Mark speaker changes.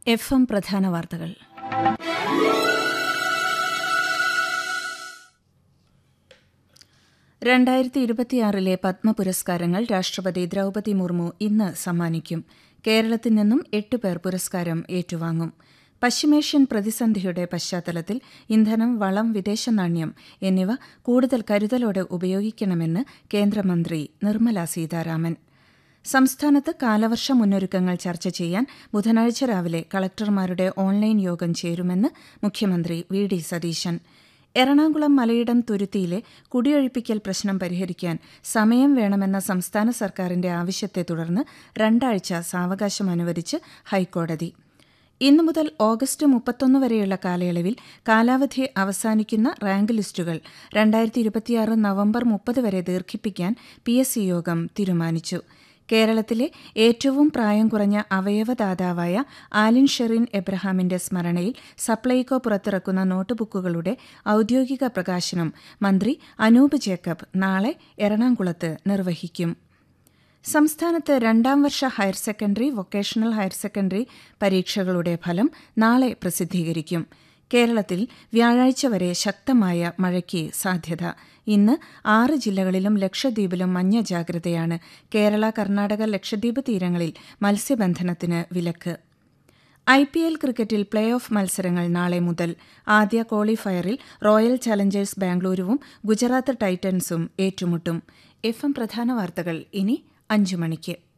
Speaker 1: F M പ്രധാന വാർത്തകൾ രണ്ടായിരത്തി ഇരുപത്തിയാറിലെ പത്മ പുരസ്കാരങ്ങൾ രാഷ്ട്രപതി ദ്രൌപതി മുർമു ഇന്ന് സമ്മാനിക്കും കേരളത്തിൽ നിന്നും എട്ട് പേർ പുരസ്കാരം ഏറ്റുവാങ്ങും പശ്ചിമേഷ്യൻ പ്രതിസന്ധിയുടെ പശ്ചാത്തലത്തിൽ ഇന്ധനം വളം വിദേശ നാണ്യം എന്നിവ കൂടുതൽ കരുതലോടെ ഉപയോഗിക്കണമെന്ന് കേന്ദ്രമന്ത്രി നിർമ്മല സീതാരാമൻ സംസ്ഥാനത്ത് കാലവർഷ മുന്നൊരുക്കങ്ങൾ ചർച്ച ചെയ്യാൻ ബുധനാഴ്ച രാവിലെ കളക്ടർമാരുടെ ഓൺലൈൻ യോഗം ചേരുമെന്ന് മുഖ്യമന്ത്രി വി ഡി സതീശൻ എറണാകുളം മലയിടം തുരുത്തിയിലെ കുടിയൊഴിപ്പിക്കൽ പ്രശ്നം പരിഹരിക്കാൻ സമയം വേണമെന്ന സംസ്ഥാന സർക്കാരിന്റെ ആവശ്യത്തെ തുടർന്ന് രണ്ടാഴ്ച സാവകാശം അനുവദിച്ച് ഹൈക്കോടതി ഇന്നു മുതൽ ഓഗസ്റ്റ് മുപ്പത്തൊന്ന് വരെയുള്ള കാലയളവിൽ കാലാവധി അവസാനിക്കുന്ന റാങ്ക് ലിസ്റ്റുകൾ രണ്ടായിരത്തി ഇരുപത്തിയാറ് നവംബർ മുപ്പത് വരെ ദീർഘിപ്പിക്കാൻ പി എസ് സി യോഗം തീരുമാനിച്ചു കേരളത്തിലെ ഏറ്റവും പ്രായം കുറഞ്ഞ അവയവദാതാവായ ആലിൻ ഷെറിൻ എബ്രഹാമിന്റെ സ്മരണയിൽ സപ്ലൈകോ പുറത്തിറക്കുന്ന നോട്ടുബുക്കുകളുടെ ഔദ്യോഗിക പ്രകാശനം മന്ത്രി അനൂപ് ജേക്കബ് നാളെ എറണാകുളത്ത് നിർവഹിക്കും സംസ്ഥാനത്ത് രണ്ടാം വർഷ higher secondary vocational higher secondary പരീക്ഷകളുടെ ഫലം നാളെ പ്രസിദ്ധീകരിക്കും കേരളത്തിൽ വ്യാഴാഴ്ച വരെ ശക്തമായ മഴയ്ക്ക് സാധ്യത ഇന്ന് ആറ് ജില്ലകളിലും ലക്ഷദ്വീപിലും മഞ്ഞ ജാഗ്രതയാണ് കേരള കർണാടക ലക്ഷദ്വീപ് തീരങ്ങളിൽ മത്സ്യബന്ധനത്തിന് വിലക്ക് ഐ പി എൽ ക്രിക്കറ്റിൽ പ്ലേ ഓഫ് മത്സരങ്ങൾ നാളെ മുതൽ ആദ്യ ക്വാളിഫയറിൽ റോയൽ ചലഞ്ചേഴ്സ് ബാംഗ്ലൂരുവും ഗുജറാത്ത് ടൈറ്റൻസും ഏറ്റുമുട്ടും എഫ് എം പ്രധാന വാർത്തകൾ ഇനി അഞ്ചു മണിക്ക്